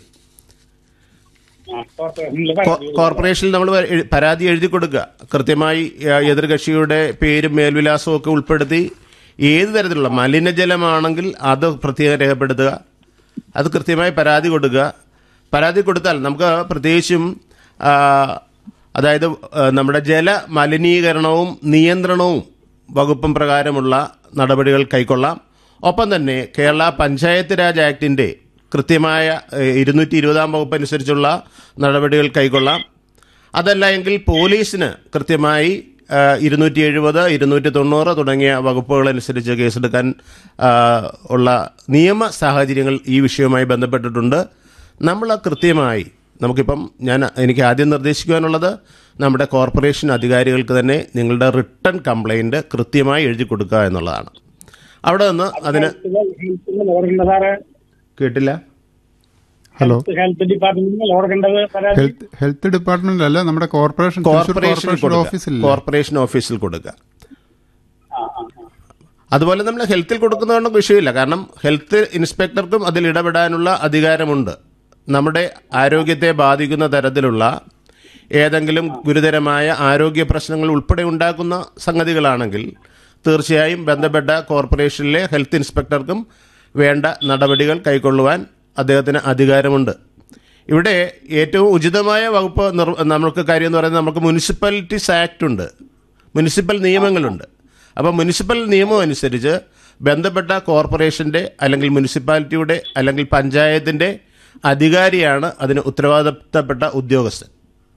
ആ, കോർപ്പറേഷനില് കോ- പരാതി കോർപ്പറേഷനിൽ നമ്മൾ എഴു- പരാതി എഴുതി കൊടുക്കുക കൃത്യമായി ആ, എതിർകക്ഷിയുടെ പേരും മേൽവിലാസവും ഒക്കെ ഉൾപ്പെടുത്തി ഏത് തരത്തിലുള്ള മലിനജലമാണെങ്കിൽ അത് പ്രത്യേകം രേഖപ്പെടുത്തുക അത് കൃത്യമായി പരാതി കൊടുക്കുക പരാതി കൊടുത്താൽ നമുക്ക് പ്രത്യേകിച്ചും ആ, അതായത് ആ, നമ്മുടെ ജല മലിനീകരണവും നിയന്ത്രണവും വകുപ്പും പ്രകാരമുള്ള നടപടികൾ കൈക്കൊള്ളാം ഒപ്പം തന്നെ കേരള പഞ്ചായത്ത് രാജ് ആക്ടിൻ്റെ കൃത്യമായ ഇരുന്നൂറ്റി ഇരുപതാം വകുപ്പ് അനുസരിച്ചുള്ള നടപടികൾ കൈക്കൊള്ളാം അതല്ല എങ്കിൽ പോലീസിന് കൃത്യമായി ഇരുന്നൂറ്റി എഴുപത് ഇരുന്നൂറ്റി തൊണ്ണൂറ് തുടങ്ങിയ വകുപ്പുകളനുസരിച്ച് കേസെടുക്കാൻ ആ, ഉള്ള നിയമ സാഹചര്യങ്ങൾ ഈ വിഷയവുമായി ബന്ധപ്പെട്ടിട്ടുണ്ട് നമ്മൾ കൃത്യമായി നമുക്കിപ്പം ഞാൻ എനിക്ക് ആദ്യം നിർദ്ദേശിക്കുവാനുള്ളത് നമ്മുടെ കോർപ്പറേഷൻ അധികാരികൾക്ക് തന്നെ നിങ്ങളുടെ റിട്ടേൺ കംപ്ലൈൻറ്റ് കൃത്യമായി എഴുതി കൊടുക്കുക എന്നുള്ളതാണ് അവിടെ നിന്ന് അതിന് ഹെൽത്ത് ഓർക്കേണ്ടത് സാറേ കേട്ടില്ല ഹലോ ഹെൽത്ത് ഡിപ്പാർട്ട്മെന്റിൽ ഓർക്കേണ്ടത് പരാതി ഹെൽത്ത് ഹെൽത്ത് ഡിപ്പാർട്ട്മെന്റ് അല്ല നമ്മുടെ കോർപ്പറേഷൻ തൃശ്ശൂർ കോർപ്പറേഷൻ കോർപ്പറേഷൻ ഓഫീസിൽ കോർപ്പറേഷൻ ഓഫീസിൽ കൊടുക്കുക ആ ആ ആ. അതുപോലെ നമ്മൾ ഹെൽത്തിൽ കൊടുക്കുന്നതുകൊണ്ട് വിഷയമില്ല കാരണം ഹെൽത്ത് ഇൻസ്പെക്ടർക്കും അതിൽ ഇടപെടാനുള്ള അധികാരമുണ്ട് നമ്മുടെ ആരോഗ്യത്തെ ബാധിക്കുന്ന തരത്തിലുള്ള ഏതെങ്കിലും ഗുരുതരമായ ആരോഗ്യ പ്രശ്നങ്ങൾ ഉൾപ്പെടെ ഉണ്ടാക്കുന്ന സംഗതികളാണെങ്കിൽ തീർച്ചയായും ബന്ധപ്പെട്ട കോർപ്പറേഷനിലെ ഹെൽത്ത് ഇൻസ്പെക്ടർക്കും വേണ്ട നടപടികൾ കൈക്കൊള്ളുവാൻ അദ്ദേഹത്തിന് അധികാരമുണ്ട് ഇവിടെ ഏറ്റവും ഉചിതമായ വകുപ്പ് നിർ നമുക്ക് കാര്യം എന്ന് പറയുന്നത് നമുക്ക് മുനിസിപ്പാലിറ്റീസ് ആക്ട് ഉണ്ട് മുനിസിപ്പൽ നിയമങ്ങളുണ്ട് അപ്പോൾ മുനിസിപ്പൽ നിയമം അനുസരിച്ച് ബന്ധപ്പെട്ട കോർപ്പറേഷൻ്റെ അല്ലെങ്കിൽ മുനിസിപ്പാലിറ്റിയുടെ അല്ലെങ്കിൽ പഞ്ചായത്തിൻ്റെ അധികാരിയാണ് അതിന് ഉത്തരവാദിത്തപ്പെട്ട ഉദ്യോഗസ്ഥൻ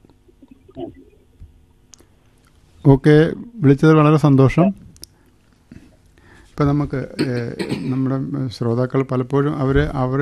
ഓക്കെ വിളിച്ചത് വളരെ സന്തോഷം ഇപ്പം നമുക്ക് ഏഹ്, നമ്മുടെ ശ്രോതാക്കൾ പലപ്പോഴും അവർ അവർ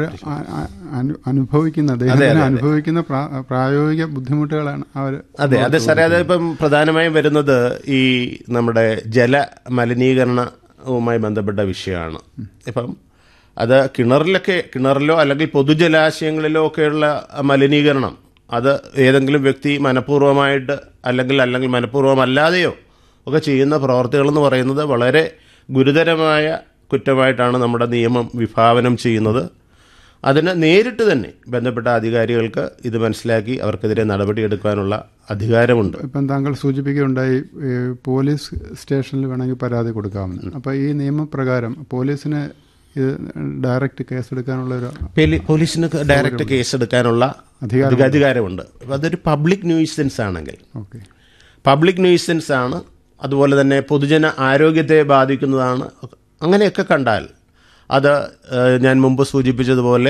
അനുഭവിക്കുന്ന അദ്ദേഹത്തിന് അനുഭവിക്കുന്ന പ്രാ- പ്രായോഗിക ബുദ്ധിമുട്ടുകളാണ് അവർ അതെ അതെ സാറേ അത് ഇപ്പം പ്രധാനമായും വരുന്നത് ഈ നമ്മുടെ ജല മലിനീകരണവുമായി ബന്ധപ്പെട്ട വിഷയമാണ് ഇപ്പം അത് കിണറിലൊക്കെ കിണറിലോ അല്ലെങ്കിൽ പൊതുജലാശയങ്ങളിലോ ഒക്കെയുള്ള മലിനീകരണം അത് ഏതെങ്കിലും വ്യക്തി മനഃപൂർവ്വമായിട്ട് അല്ലെങ്കിൽ അല്ലെങ്കിൽ മനഃപൂർവ്വമല്ലാതെയോ ഒക്കെ ചെയ്യുന്ന പ്രവർത്തികളെന്ന് പറയുന്നത് വളരെ ഗുരുതരമായ കുറ്റമായിട്ടാണ് നമ്മുടെ നിയമം വിഭാവനം ചെയ്യുന്നത് അതിന് നേരിട്ട് തന്നെ ബന്ധപ്പെട്ട അധികാരികൾക്ക് ഇത് മനസ്സിലാക്കി അവർക്കെതിരെ നടപടിയെടുക്കാനുള്ള അധികാരമുണ്ട് ഇപ്പം താങ്കൾ സൂചിപ്പിക്കുകയുണ്ടായി ഏഹ്, പോലീസ് സ്റ്റേഷനിൽ വേണമെങ്കിൽ പരാതി കൊടുക്കാമെന്ന് അപ്പോൾ ഈ നിയമപ്രകാരം പോലീസിന് ഇത് ഡയറക്റ്റ് കേസെടുക്കാനുള്ള ഒരു പേലി- പോലീസിന് ഡയറക്റ്റ് കേസ് എടുക്കാനുള്ള അധികാരം അധികാരമുണ്ട് അപ്പം അതൊരു പബ്ലിക് ന്യൂസൻസ് ആണെങ്കിൽ ഓക്കെ പബ്ലിക് ന്യൂസൻസ് ആണ് അതുപോലെ തന്നെ പൊതുജന ആരോഗ്യത്തെ ബാധിക്കുന്നതാണ് അങ്ങനെയൊക്കെ കണ്ടാൽ അത് ഏഹ്, ഞാൻ മുമ്പ് സൂചിപ്പിച്ചതുപോലെ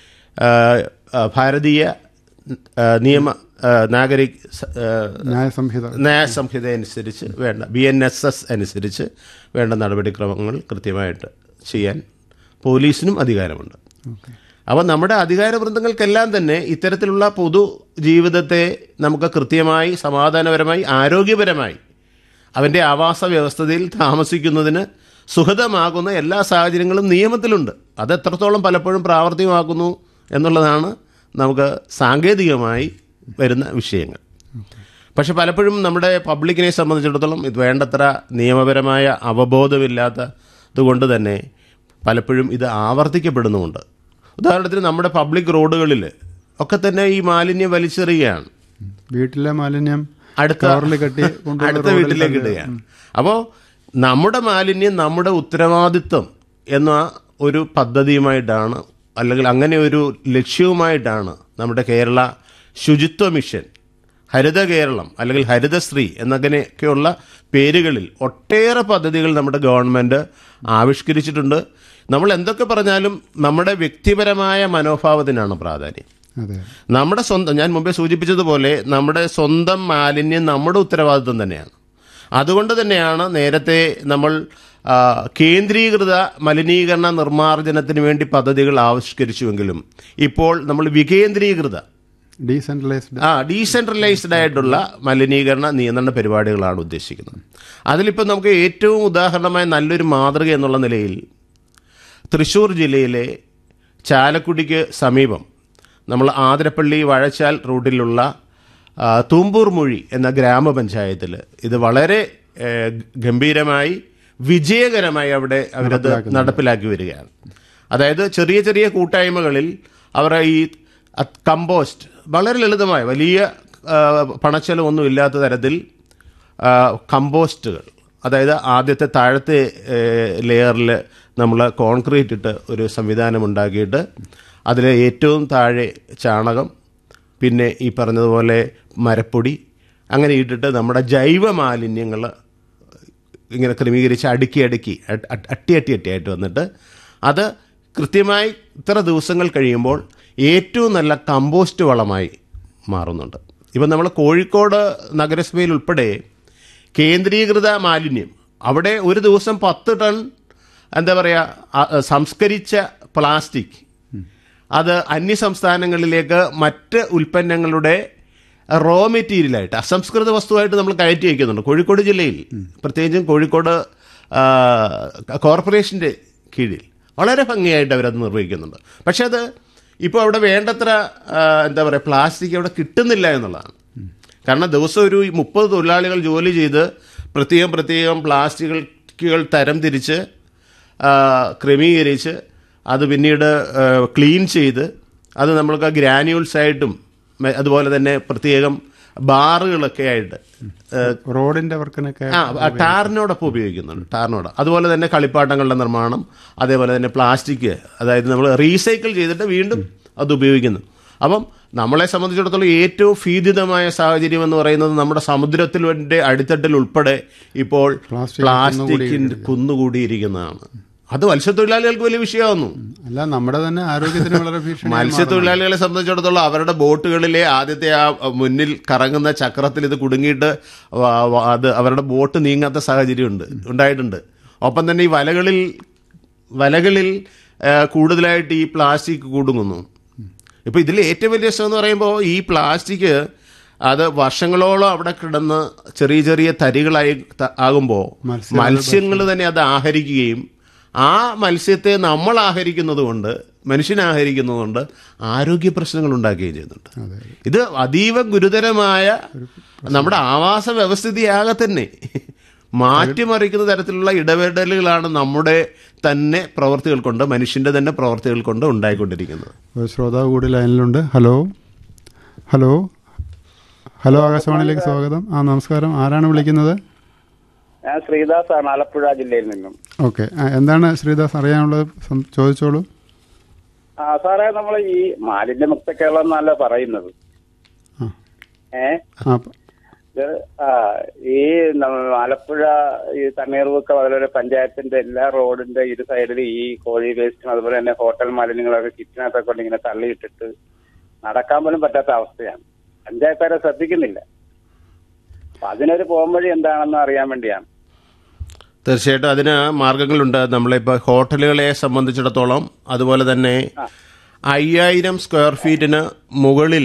ഏഹ്, ഏഹ്, ഭാരതീയ ഏഹ്, നിയമ ഏഹ്, നാഗരിക് സ- ഏഹ്, ന്യായസംഹിത നയസംഹിത അനുസരിച്ച് വേണ്ട ബി എൻ എസ് എസ് അനുസരിച്ച് വേണ്ട നടപടിക്രമങ്ങൾ കൃത്യമായിട്ട് ചെയ്യാൻ പോലീസിനും അധികാരമുണ്ട് ഓക്കെ അപ്പോൾ നമ്മുടെ അധികാരവൃന്ദങ്ങൾക്കെല്ലാം തന്നെ ഇത്തരത്തിലുള്ള പൊതു ജീവിതത്തെ നമുക്ക് കൃത്യമായി സമാധാനപരമായി ആരോഗ്യപരമായി അവൻ്റെ ആവാസ വ്യവസ്ഥയിൽ താമസിക്കുന്നതിന് സുഖതമാകുന്ന എല്ലാ സാഹചര്യങ്ങളും നിയമത്തിലുണ്ട് അത് എത്രത്തോളം പലപ്പോഴും പ്രാവർത്തികമാക്കുന്നു എന്നുള്ളതാണ് നമുക്ക് സാങ്കേതികമായി വരുന്ന വിഷയങ്ങൾ പക്ഷെ പലപ്പോഴും നമ്മുടെ പബ്ലിക്കിനെ സംബന്ധിച്ചിടത്തോളം ഇത് വേണ്ടത്ര നിയമപരമായ അവബോധമില്ലാത്തത് കൊണ്ട് തന്നെ പലപ്പോഴും ഇത് ആവർത്തിക്കപ്പെടുന്നുമുണ്ട് ഉദാഹരണത്തിന് നമ്മുടെ പബ്ലിക് റോഡുകളിൽ ഒക്കെ തന്നെ ഈ മാലിന്യം വലിച്ചെറിയുകയാണ് വീട്ടിലെ മാലിന്യം അടുത്ത കവറിൽ കെട്ടി കൊണ്ടുവന്ന് അടുത്ത റോഡിൽ വീട്ടിലേക്ക് തള്ളുക. ഇടുകയാണ് അപ്പോൾ നമ്മുടെ മാലിന്യം നമ്മുടെ ഉത്തരവാദിത്വം എന്ന ഒരു പദ്ധതിയുമായിട്ടാണ് അല്ലെങ്കിൽ അങ്ങനെ ഒരു ലക്ഷ്യവുമായിട്ടാണ് നമ്മുടെ കേരള ശുചിത്വ മിഷൻ ഹരിത കേരളം അല്ലെങ്കിൽ ഹരിതശ്രീ എന്നങ്ങനെയൊക്കെയുള്ള പേരുകളിൽ ഒട്ടേറെ പദ്ധതികൾ നമ്മുടെ ഗവൺമെൻറ് ആവിഷ്കരിച്ചിട്ടുണ്ട് നമ്മൾ എന്തൊക്കെ പറഞ്ഞാലും നമ്മുടെ വ്യക്തിപരമായ മനോഭാവത്തിനാണ് പ്രാധാന്യം അതെ നമ്മുടെ സ്വന്തം ഞാൻ മുമ്പേ സൂചിപ്പിച്ചതുപോലെ നമ്മുടെ സ്വന്തം മാലിന്യം നമ്മുടെ ഉത്തരവാദിത്വം തന്നെയാണ് അതുകൊണ്ട് തന്നെയാണ് നേരത്തെ നമ്മൾ ആ, കേന്ദ്രീകൃത മലിനീകരണ നിർമ്മാർജ്ജനത്തിന് വേണ്ടി പദ്ധതികൾ ആവിഷ്കരിച്ചുവെങ്കിലും ഇപ്പോൾ നമ്മൾ വികേന്ദ്രീകൃത ഡീസെൻട്രലൈസ്ഡ് ആ ഡീസെൻട്രലൈസ്ഡ് ആയിട്ടുള്ള മലിനീകരണ നിയന്ത്രണ പരിപാടികളാണ് ഉദ്ദേശിക്കുന്നത് അതിലിപ്പോൾ നമുക്ക് ഏറ്റവും ഉദാഹരണമായ നല്ലൊരു മാതൃക എന്നുള്ള നിലയിൽ തൃശ്ശൂർ ജില്ലയിലെ ചാലക്കുടിക്ക് സമീപം നമ്മൾ ആതിരപ്പള്ളി വഴച്ചാൽ റൂട്ടിലുള്ള ആ, തൂമ്പൂർ മൊഴി എന്ന ഗ്രാമപഞ്ചായത്തിൽ ഇത് വളരെ ഏ, ഗംഭീരമായി വിജയകരമായി അവിടെ അവരത് നടപ്പിലാക്കി വരികയാണ് അതായത് ചെറിയ ചെറിയ കൂട്ടായ്മകളിൽ അവർ ഈ അ- കമ്പോസ്റ്റ് വളരെ ലളിതമായ വലിയ ആ, പണച്ചെലവൊന്നും ഇല്ലാത്ത തരത്തിൽ ആ, കമ്പോസ്റ്റുകൾ അതായത് ആദ്യത്തെ താഴത്തെ ലെയറിൽ നമ്മൾ കോൺക്രീറ്റ് ഇട്ട് ഒരു സംവിധാനം ഉണ്ടാക്കിയിട്ട് അതിൽ ഏറ്റവും താഴെ ചാണകം പിന്നെ ഈ പറഞ്ഞതുപോലെ മരപ്പൊടി അങ്ങനെ ഇട്ടിട്ട് നമ്മുടെ ജൈവ മാലിന്യങ്ങൾ ഇങ്ങനെ ക്രമീകരിച്ച് അടുക്കി അടുക്കി അ- അ- അട്ടി അട്ടി അട്ടിയായിട്ട് വന്നിട്ട് അത് കൃത്യമായി ഇത്ര ദിവസങ്ങൾ കഴിയുമ്പോൾ ഏറ്റവും നല്ല കമ്പോസ്റ്റ് വളമായി മാറുന്നുണ്ട് ഇപ്പം നമ്മൾ കോഴിക്കോട് നഗരസഭയിൽ ഉൾപ്പെടെ കേന്ദ്രീകൃത മാലിന്യം അവിടെ ഒരു ദിവസം പത്ത് ടൺ എന്താ പറയുക സംസ്കരിച്ച പ്ലാസ്റ്റിക് അത് അന്യ സംസ്ഥാനങ്ങളിലേക്ക് മറ്റ് ഉൽപ്പന്നങ്ങളുടെ റോ മെറ്റീരിയലായിട്ട് അസംസ്കൃത വസ്തുവായിട്ട് നമ്മൾ കയറ്റി വയ്ക്കുന്നുണ്ട് കോഴിക്കോട് ജില്ലയിൽ പ്രത്യേകിച്ചും കോഴിക്കോട് ആ, കോർപ്പറേഷൻ്റെ കീഴിൽ വളരെ ഭംഗിയായിട്ട് അവരത് നിർവഹിക്കുന്നുണ്ട് പക്ഷെ അത് ഇപ്പോൾ അവിടെ വേണ്ടത്ര ആ, എന്താ പറയുക പ്ലാസ്റ്റിക് അവിടെ കിട്ടുന്നില്ല എന്നുള്ളതാണ് കാരണം ദിവസം ഒരു മുപ്പത് തൊഴിലാളികൾ ജോലി ചെയ്ത് പ്രത്യേകം പ്രത്യേകം പ്ലാസ്റ്റിക്കുകൾ തരം തിരിച്ച് ആ, ക്രമീകരിച്ച് അത് പിന്നീട് ആ, ക്ലീൻ ചെയ്ത് അത് നമ്മൾക്ക് ഗ്രാന്യൂൾസ് ആയിട്ടും മെ- അതുപോലെ തന്നെ പ്രത്യേകം ബാറുകളൊക്കെ ആയിട്ട് ആ, റോഡിന്റെ വർക്കിനൊക്കെ ആ ആ, ടാറിനോടൊപ്പം ഉപയോഗിക്കുന്നുണ്ട് ടാറിനോട് അതുപോലെ തന്നെ കളിപ്പാട്ടങ്ങളുടെ നിർമ്മാണം അതേപോലെ തന്നെ പ്ലാസ്റ്റിക് അതായത് നമ്മൾ റീസൈക്കിൾ ചെയ്തിട്ട് വീണ്ടും അത് ഉപയോഗിക്കുന്നു അപ്പം നമ്മളെ സംബന്ധിച്ചിടത്തോളം ഏറ്റവും ഭീതിതമായ സാഹചര്യം എന്ന് പറയുന്നത് നമ്മുടെ സമുദ്രത്തിൻ്റെ അടിത്തട്ടിൽ ഉൾപ്പെടെ ഇപ്പോൾ പ്ലാസ്റ്റിക് പ്ലാസ്റ്റിക്കിൻ്റെ കുന്നുകൂടിയിരിക്കുന്നതാണ് അത് മത്സ്യത്തൊഴിലാളികൾക്ക് വലിയ വിഷയമാകുന്നു അല്ല നമ്മുടെ തന്നെ ആരോഗ്യത്തിന് വളരെ ഭീഷണി മത്സ്യത്തൊഴിലാളികളെ സംബന്ധിച്ചിടത്തോളം അവരുടെ ബോട്ടുകളിലെ ആദ്യത്തെ ആ മുന്നിൽ കറങ്ങുന്ന ചക്രത്തിൽ ഇത് കുടുങ്ങിയിട്ട് വ- വ- അത് അവരുടെ ബോട്ട് നീങ്ങാത്ത സാഹചര്യമുണ്ട് ഉണ്ടായിട്ടുണ്ട് ഒപ്പം തന്നെ ഈ വലകളിൽ വലകളിൽ ആ, കൂടുതലായിട്ട് ഈ പ്ലാസ്റ്റിക് കുടുങ്ങുന്നു ഇപ്പോൾ ഇതിൽ ഏറ്റവും വലിയ രസം എന്ന് പറയുമ്പോൾ ഈ പ്ലാസ്റ്റിക് അത് വർഷങ്ങളോളം അവിടെ കിടന്ന് ചെറിയ ചെറിയ തരികളായി ത- ആകുമ്പോൾ മത്സ്യങ്ങൾ മത്സ്യങ്ങൾ തന്നെ അത് ആഹരിക്കുകയും ആ മത്സ്യത്തെ നമ്മൾ ആഹരിക്കുന്നത് കൊണ്ട് മനുഷ്യൻ ആഹരിക്കുന്നത് കൊണ്ട് ആരോഗ്യ പ്രശ്നങ്ങൾ ഉണ്ടാക്കുകയും ചെയ്യുന്നുണ്ട് ഇത് അതീവ ഗുരുതരമായ നമ്മുടെ ആവാസ വ്യവസ്ഥിതിയാകെ തന്നെ മാറ്റിമറിക്കുന്ന തരത്തിലുള്ള ഇടപെടലുകളാണ് നമ്മുടെ തന്നെ പ്രവർത്തികൾ കൊണ്ട് മനുഷ്യന്റെ തന്നെ പ്രവർത്തികൾ കൊണ്ട് ഉണ്ടായിക്കൊണ്ടിരിക്കുന്നത് ഒരു ശ്രോതാവ് കൂടി ലൈനിലുണ്ട് ഹലോ ഹലോ ഹലോ ആകാശവാണിയിലേക്ക് സ്വാഗതം ആ നമസ്കാരം ആരാണ് വിളിക്കുന്നത് ഞാൻ ശ്രീദാസ് ആണ് ആലപ്പുഴ ജില്ലയിൽ നിന്നും ഓക്കെ എന്താണ് ശ്രീദാസ് അറിയാനുള്ളത് സം- ചോദിച്ചോളൂ ആ സാറേ നമ്മൾ ഈ മാലിന്യമുക്ത കേരളം എന്നല്ല പറയുന്നത് ആ ഏ ആ ഇത് ആ ഈ നമ്മ- ആലപ്പുഴ ഈ തണ്ണീർമുക്കം അതുപോലെ പഞ്ചായത്തിന്റെ എല്ലാ റോഡിന്റെ ഇരു സൈഡിലും ഈ കോഴി വേസ്റ്റും അതുപോലെ തന്നെ ഹോട്ടൽ മാലിന്യങ്ങളൊക്കെ കിച്ചനകത്തൊക്കെ കൊണ്ട് ഇങ്ങനെ തള്ളിയിട്ടിട്ട് നടക്കാൻ പോലും പറ്റാത്ത അവസ്ഥയാണ് പഞ്ചായത്തുകാരെ ശ്രദ്ധിക്കുന്നില്ല അപ്പൊ അതിനൊരു പോംവഴി എന്താണെന്ന് അറിയാൻ വേണ്ടിയാണ് തീർച്ചയായിട്ടും അതിന് മാർഗങ്ങളുണ്ട് നമ്മളിപ്പോൾ ഹോട്ടലുകളെ സംബന്ധിച്ചിടത്തോളം അതുപോലെ തന്നെ അയ്യായിരം സ്ക്വയർ ഫീറ്റിന് മുകളിൽ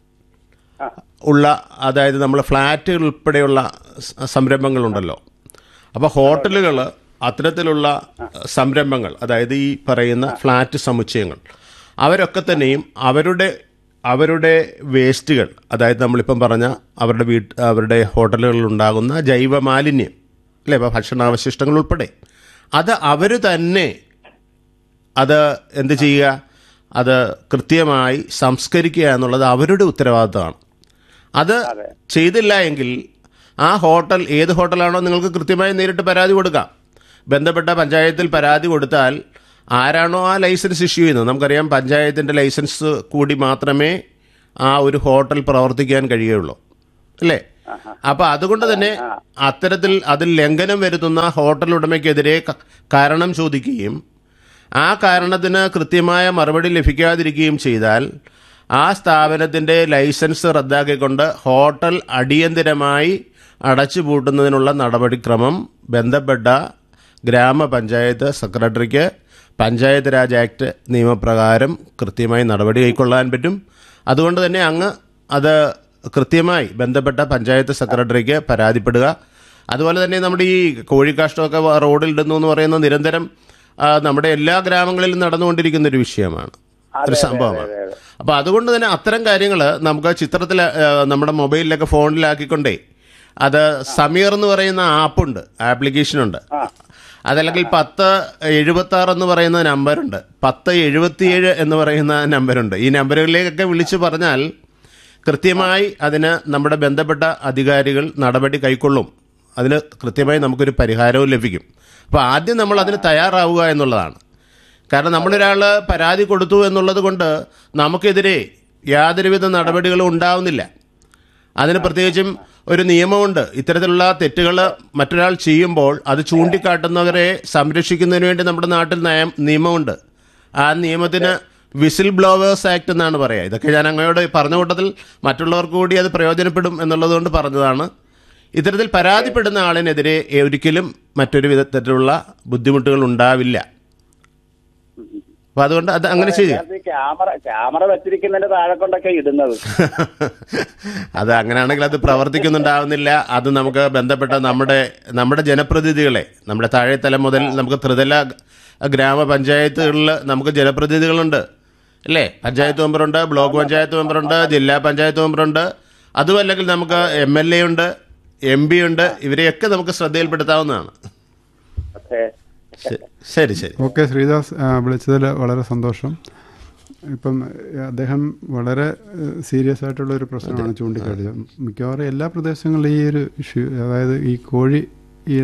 ആ. ഉള്ള അതായത് നമ്മൾ ഫ്ലാറ്റുകൾ ഉൾപ്പെടെയുള്ള സ- സംരംഭങ്ങളുണ്ടല്ലോ അപ്പോൾ ഹോട്ടലുകൾ അത്തരത്തിലുള്ള സംരംഭങ്ങൾ അതായത് ഈ പറയുന്ന ഫ്ലാറ്റ് സമുച്ചയങ്ങൾ അവരൊക്കെ തന്നെയും അവരുടെ അവരുടെ വേസ്റ്റുകൾ അതായത് നമ്മളിപ്പം പറഞ്ഞ അവരുടെ വീട്ട് അവരുടെ ഹോട്ടലുകളിൽ ഉണ്ടാകുന്ന ജൈവ മാലിന്യം അല്ലേ ഇപ്പോൾ ഭക്ഷണാവശിഷ്ടങ്ങൾ ഉൾപ്പെടെ അത് അവർ തന്നെ അത് എന്ത് ചെയ്യുക അത് കൃത്യമായി സംസ്കരിക്കുക എന്നുള്ളത് അവരുടെ ഉത്തരവാദിത്തമാണ് അത് ചെയ്തില്ല എങ്കിൽ ആ ഹോട്ടൽ ഏത് ഹോട്ടലാണോ നിങ്ങൾക്ക് കൃത്യമായി നേരിട്ട് പരാതി കൊടുക്കാം ബന്ധപ്പെട്ട പഞ്ചായത്തിൽ പരാതി കൊടുത്താൽ ആരാണോ ആ ലൈസൻസ് ഇഷ്യൂ ചെയ്യുന്നത് നമുക്കറിയാം പഞ്ചായത്തിൻ്റെ ലൈസൻസ് കൂടി മാത്രമേ ആ ഒരു ഹോട്ടൽ പ്രവർത്തിക്കാൻ കഴിയുള്ളൂ അല്ലേ അപ്പൊ അതുകൊണ്ട് തന്നെ അത്തരത്തിൽ അതിൽ ലംഘനം വരുത്തുന്ന ഹോട്ടൽ ഉടമയ്ക്കെതിരെ ക- കാരണം ചോദിക്കുകയും ആ കാരണത്തിന് കൃത്യമായ മറുപടി ലഭിക്കാതിരിക്കുകയും ചെയ്താൽ ആ സ്ഥാപനത്തിൻ്റെ ലൈസൻസ് റദ്ദാക്കിക്കൊണ്ട് ഹോട്ടൽ അടിയന്തിരമായി അടച്ചുപൂട്ടുന്നതിനുള്ള നടപടിക്രമം ബന്ധപ്പെട്ട ഗ്രാമപഞ്ചായത്ത് സെക്രട്ടറിക്ക് പഞ്ചായത്ത് രാജ് ആക്ട് നിയമപ്രകാരം കൃത്യമായി നടപടി കൈക്കൊള്ളാൻ പറ്റും അതുകൊണ്ട് തന്നെ അങ്ങ് അത് കൃത്യമായി ബന്ധപ്പെട്ട പഞ്ചായത്ത് സെക്രട്ടറിക്ക് പരാതിപ്പെടുക അതുപോലെ തന്നെ നമ്മുടെ ഈ കോഴിക്കാഷ്ടമൊക്കെ വ- റോഡിൽ ഇടുന്നു എന്ന് പറയുന്നത് നിരന്തരം ആ, നമ്മുടെ എല്ലാ ഗ്രാമങ്ങളിലും നടന്നുകൊണ്ടിരിക്കുന്ന ഒരു വിഷയമാണ് ഒരു സംഭവമാണ് അപ്പോൾ അതുകൊണ്ട് തന്നെ അത്തരം കാര്യങ്ങൾ നമുക്ക് ചിത്രത്തിൽ ആ, നമ്മുടെ മൊബൈലിലൊക്കെ ഫോണിലാക്കിക്കൊണ്ടേ അത് സമീർ എന്ന് പറയുന്ന ആപ്പുണ്ട് ആപ്ലിക്കേഷനുണ്ട് അതല്ലെങ്കിൽ പത്ത് എഴുപത്തി ആറ് എന്ന് പറയുന്ന നമ്പറുണ്ട് പത്ത് എഴുപത്തിയേഴ് എന്ന് പറയുന്ന നമ്പറുണ്ട് ഈ നമ്പറുകളിലേക്കൊക്കെ വിളിച്ചു പറഞ്ഞാൽ കൃത്യമായി അതിന് നമ്മുടെ ബന്ധപ്പെട്ട അധികാരികൾ നടപടി കൈക്കൊള്ളും അതിന് കൃത്യമായി നമുക്കൊരു പരിഹാരവും ലഭിക്കും അപ്പോൾ ആദ്യം നമ്മൾ അതിന് തയ്യാറാവുക എന്നുള്ളതാണ് കാരണം നമ്മളൊരാൾ പരാതി കൊടുത്തു എന്നുള്ളത് കൊണ്ട് നമുക്കെതിരെ യാതൊരുവിധ നടപടികളും ഉണ്ടാവുന്നില്ല അതിന് പ്രത്യേകിച്ചും ഒരു നിയമമുണ്ട് ഇത്തരത്തിലുള്ള തെറ്റുകൾ മറ്റൊരാൾ ചെയ്യുമ്പോൾ അത് ചൂണ്ടിക്കാട്ടുന്നവരെ സംരക്ഷിക്കുന്നതിന് വേണ്ടി നമ്മുടെ നാട്ടിൽ നയം നിയമമുണ്ട് ആ നിയമത്തിന് വിസിൽ ബ്ലോവേഴ്സ് ആക്ട് എന്നാണ് പറയുക ഇതൊക്കെ ഞാൻ അങ്ങയോട് പറഞ്ഞ കൂട്ടത്തിൽ മറ്റുള്ളവർക്ക് കൂടി അത് പ്രയോജനപ്പെടും എന്നുള്ളതുകൊണ്ട് പറഞ്ഞതാണ് ഇത്തരത്തിൽ പരാതിപ്പെടുന്ന ആളിനെതിരെ ഒരിക്കലും മറ്റൊരു വിധത്തിലുള്ള ബുദ്ധിമുട്ടുകൾ ഉണ്ടാവില്ല അപ്പൊ അതുകൊണ്ട് അത് അങ്ങനെ ചെയ്യുക നേരത്തെ ക്യാമറ ക്യാമറ വെച്ചിരിക്കുന്നതിന്റെ താഴെ കൊണ്ടൊക്കെ ഇടുന്നത് അത് അങ്ങനെയാണെങ്കിൽ അത് പ്രവർത്തിക്കുന്നുണ്ടാവുന്നില്ല അത് നമുക്ക് ബന്ധപ്പെട്ട നമ്മുടെ നമ്മുടെ ജനപ്രതിനിധികളെ നമ്മുടെ താഴെത്തലം മുതൽ നമുക്ക് ത്രിതല ഗ്രാമപഞ്ചായത്തുകളിൽ നമുക്ക് ജനപ്രതിനിധികളുണ്ട് അല്ലേ പഞ്ചായത്ത് മെമ്പറുണ്ട് ബ്ലോക്ക് പഞ്ചായത്ത് മെമ്പറുണ്ട് ജില്ലാ പഞ്ചായത്ത് മെമ്പറുണ്ട് അതുമല്ലെങ്കിൽ നമുക്ക് എം എൽ എ ഉണ്ട് എം പി ഉണ്ട് ഇവരെയൊക്കെ നമുക്ക് ശ്രദ്ധയിൽപ്പെടുത്താവുന്നതാണ് പക്ഷേ ശ- ശരി ശരി ഓക്കെ ശ്രീദാസ് ആ, വിളിച്ചതിൽ വളരെ സന്തോഷം ഇപ്പം ഏ, അദ്ദേഹം വളരെ സീരിയസ് ആയിട്ടുള്ള ഒരു പ്രശ്നമാണ് ചൂണ്ടിക്കാട്ടിയത് മിക്കവാറും എല്ലാ പ്രദേശങ്ങളിലും ഈ ഒരു ഇഷ്യൂ അതായത് ഈ കോഴി ഈ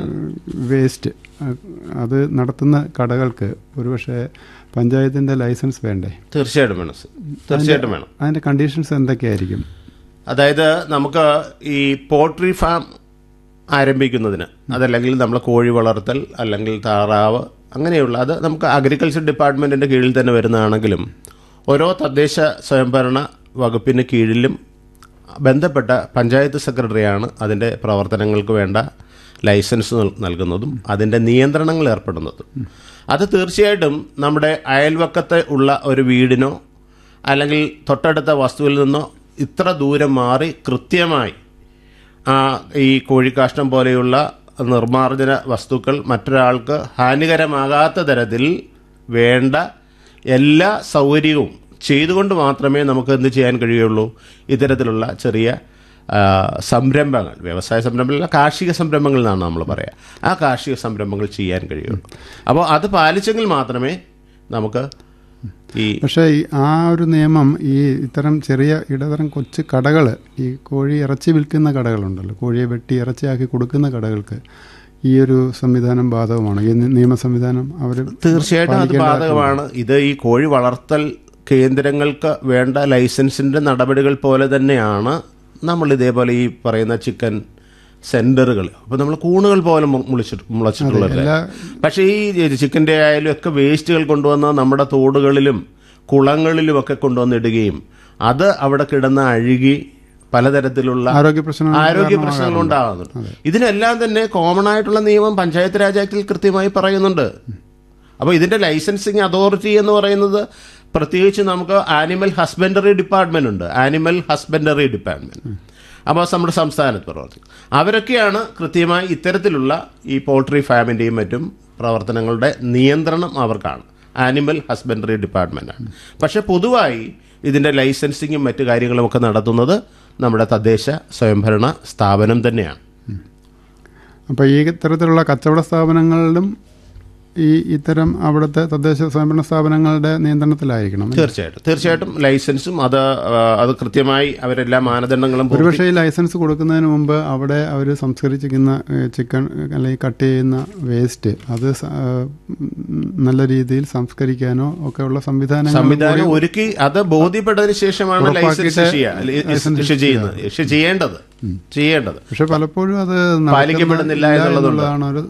വേസ്റ്റ് അത് നടത്തുന്ന കടകൾക്ക് ഒരുപക്ഷെ പഞ്ചായത്തിൻ്റെ ലൈസൻസ് വേണ്ടേ തീർച്ചയായിട്ടും വേണം സർ. തീർച്ചയായിട്ടും വേണം അതിൻ്റെ കണ്ടീഷൻസ് എന്തൊക്കെയായിരിക്കും അതായത് നമുക്ക് ഈ പോൾട്രി ഫാം ആരംഭിക്കുന്നതിന് അതല്ലെങ്കിൽ നമ്മൾ കോഴി വളർത്തൽ അല്ലെങ്കിൽ താറാവ് അങ്ങനെയുള്ള അത് നമുക്ക് അഗ്രികൾച്ചർ ഡിപ്പാർട്ട്മെൻറ്റിൻ്റെ കീഴിൽ തന്നെ വരുന്നതാണെങ്കിലും ഓരോ തദ്ദേശ സ്വയംഭരണ വകുപ്പിന് കീഴിലും ബന്ധപ്പെട്ട പഞ്ചായത്ത് സെക്രട്ടറിയാണ് അതിൻ്റെ പ്രവർത്തനങ്ങൾക്ക് വേണ്ട ലൈസൻസ് നൽ- നൽകുന്നതും അതിൻ്റെ നിയന്ത്രണങ്ങൾ ഏർപ്പെടുന്നതും അത് തീർച്ചയായിട്ടും നമ്മുടെ അയൽവക്കത്തെ ഉള്ള ഒരു വീടിനോ അല്ലെങ്കിൽ തൊട്ടടുത്ത വസ്തുവിൽ നിന്നോ ഇത്ര ദൂരം മാറി കൃത്യമായി ആ ഈ കോഴിക്കാഷ്ടം പോലെയുള്ള നിർമ്മാർജ്ജന വസ്തുക്കൾ മറ്റൊരാൾക്ക് ഹാനികരമാകാത്ത തരത്തിൽ വേണ്ട എല്ലാ സൗകര്യവും ചെയ്തുകൊണ്ട് മാത്രമേ നമുക്ക് എന്ത് ചെയ്യാൻ കഴിയുള്ളൂ ഇത്തരത്തിലുള്ള ചെറിയ ആ, സംരംഭങ്ങൾ വ്യവസായ സംരംഭങ്ങളല്ല കാർഷിക സംരംഭങ്ങൾ എന്നാണ് നമ്മൾ പറയുക ആ കാർഷിക സംരംഭങ്ങൾ ചെയ്യാൻ കഴിയുള്ളൂ അപ്പോൾ അത് പാലിച്ചെങ്കിൽ മാത്രമേ നമുക്ക് ഈ പക്ഷേ ഈ ആ ഒരു നിയമം ഈ ഇത്തരം ചെറിയ ഇടതരം കൊച്ചു കടകൾ ഈ കോഴി ഇറച്ചി വിൽക്കുന്ന കടകളുണ്ടല്ലോ കോഴിയെ വെട്ടി ഇറച്ചിയാക്കി കൊടുക്കുന്ന കടകൾക്ക് ഈ ഒരു സംവിധാനം ബാധകമാണ് ഈ നി- നിയമ സംവിധാനം അവർ തീർച്ചയായിട്ടും അത് ബാധകമാണ് ഇത് ഈ കോഴി വളർത്തൽ കേന്ദ്രങ്ങൾക്ക് വേണ്ട ലൈസൻസിന്റെ നടപടികൾ പോലെ തന്നെയാണ് നമ്മൾ ഇതേപോലെ ഈ പറയുന്ന ചിക്കൻ സെന്ററുകൾ അപ്പൊ നമ്മൾ കൂണുകൾ പോലെ മു- മുളിച്ചിട്ട് മുളച്ചിട്ടുള്ളത് എല്ലാ പക്ഷേ ഈ ചിക്കൻ്റെ ആയാലും ഒക്കെ വേസ്റ്റുകൾ കൊണ്ടുവന്ന് നമ്മുടെ തോടുകളിലും കുളങ്ങളിലും ഒക്കെ കൊണ്ടുവന്നിടുകയും അത് അവിടെ കിടന്ന് അഴുകി പലതരത്തിലുള്ള ആരോഗ്യ പ്രശ്നങ്ങൾ ആരോഗ്യ പ്രശ്നങ്ങൾ ഉണ്ടാകുന്നുണ്ട് ഇതിനെല്ലാം തന്നെ കോമൺ ആയിട്ടുള്ള നിയമം പഞ്ചായത്ത് രാജ് ആക്ടിൽ കൃത്യമായി പറയുന്നുണ്ട് അപ്പോൾ ഇതിന്റെ ലൈസൻസിങ് അതോറിറ്റി എന്ന് പറയുന്നത് പ്രത്യേകിച്ച് നമുക്ക് ആനിമൽ ഹസ്ബൻഡറി ഡിപ്പാർട്ട്മെന്റ് ഉണ്ട് ആനിമൽ ഹസ്ബൻഡറി ഡിപ്പാർട്ട്മെന്റ് അപ്പോൾ നമ്മുടെ സംസ്ഥാനത്ത് പ്രവർത്തിക്കും അവരൊക്കെയാണ് കൃത്യമായി ഇത്തരത്തിലുള്ള ഈ പോൾട്രി ഫാമിൻ്റെയും മറ്റും പ്രവർത്തനങ്ങളുടെ നിയന്ത്രണം അവർക്കാണ് ആനിമൽ ഹസ്ബൻഡറി ഡിപ്പാർട്ട്മെൻറ്റാണ് പക്ഷേ പൊതുവായി ഇതിൻ്റെ ലൈസൻസിങ്ങും മറ്റു കാര്യങ്ങളും ഒക്കെ നടത്തുന്നത് നമ്മുടെ തദ്ദേശ സ്വയംഭരണ സ്ഥാപനം തന്നെയാണ് അപ്പോൾ ഈ ഇത്തരത്തിലുള്ള കച്ചവട സ്ഥാപനങ്ങളിലും ഈ ഇത്തരം അവിടുത്തെ തദ്ദേശ സ്വയംഭരണ സ്ഥാപനങ്ങളുടെ നിയന്ത്രണത്തിലായിരിക്കണം തീർച്ചയായിട്ടും തീർച്ചയായിട്ടും ലൈസൻസും അത് ആ, അത് കൃത്യമായി അവരെല്ലാ മാനദണ്ഡങ്ങളും പൂർത്തി- ഒരുപക്ഷെ ഈ ലൈസൻസ് കൊടുക്കുന്നതിന് മുമ്പ് അവിടെ അവർ സംസ്കരിച്ചിരിക്കുന്ന ചിക്കൻ അല്ലെങ്കിൽ കട്ട് ചെയ്യുന്ന വേസ്റ്റ് അത് സ- ആ, ഉം, നല്ല രീതിയിൽ സംസ്കരിക്കാനോ ഒക്കെ ഉള്ള സംവിധാനങ്ങൾ സംവിധാനം ഒരുക്കി അത് ബോധ്യപ്പെട്ടതിന് ശേഷമാണ് ലൈസൻസ് ഉറപ്പാക്കിയിട്ട് ഇഷ്യൂ ചെയ്യുക- ഇഷ്യൂ ചെയ്യുന്നത് ഇഷ്യൂ ചെയ്യേണ്ടത് ചെയ്യേണ്ടത് പക്ഷെ പലപ്പോഴും അത് നടക്കുന്ന- പാലിക്കപ്പെടുന്നില്ല ഇല്ല എന്നുള്ളതുണ്ട്. എന്നുള്ളതാണ് ഒരു